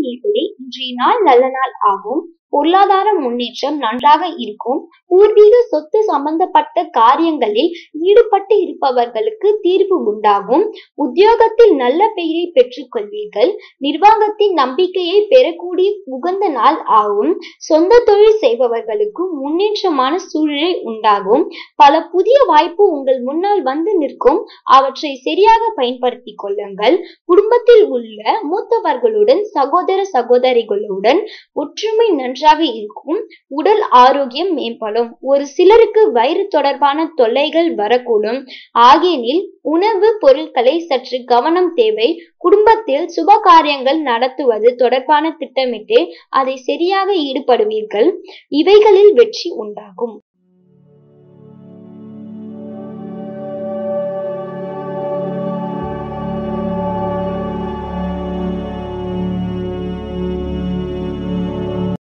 பலன்களின்படி இன்றைய நாள் நல்ல நாள் ஆகும் பொருளாதார முன்னேற்றம் நன்றாக இருக்கும் பூர்வீக சொத்து சம்பந்தப்பட்ட காரியங்களில் ஈடுபட்டு இருப்பவர்களுக்கு தீர்வு உண்டாகும் உத்தியோகத்தில் நல்ல பெயரை பெற்றுக் கொள்வீர்கள் நிர்வாகத்தின் நம்பிக்கையை பெறக்கூடிய உகந்த நாள் ஆகும் சொந்த தொழில் செய்பவர்களுக்கு முன்னேற்றமான சூழ்நிலை உண்டாகும் பல புதிய வாய்ப்பு உங்கள் முன்னால் வந்து நிற்கும் அவற்றை சரியாக பயன்படுத்திக் கொள்ளுங்கள் குடும்பத்தில் உள்ள மூத்தவர்களுடன் சகோதர சகோதரிகளுடன் ஒற்றுமை நன்றாக இருக்கும் உடல் ஆரோக்கியம் மேம்படும் ஒரு சிலருக்கு வயிறு தொடர்பான தொல்லைகள் வரக்கூடும் ஆகையினில் உணவு பொருட்களை சற்று கவனம் தேவை குடும்பத்தில் சுப காரியங்கள் நடத்துவது தொடர்பான திட்டமிட்டு அதை சரியாக ஈடுபடுவீர்கள் இவைகளில் வெற்றி உண்டாகும்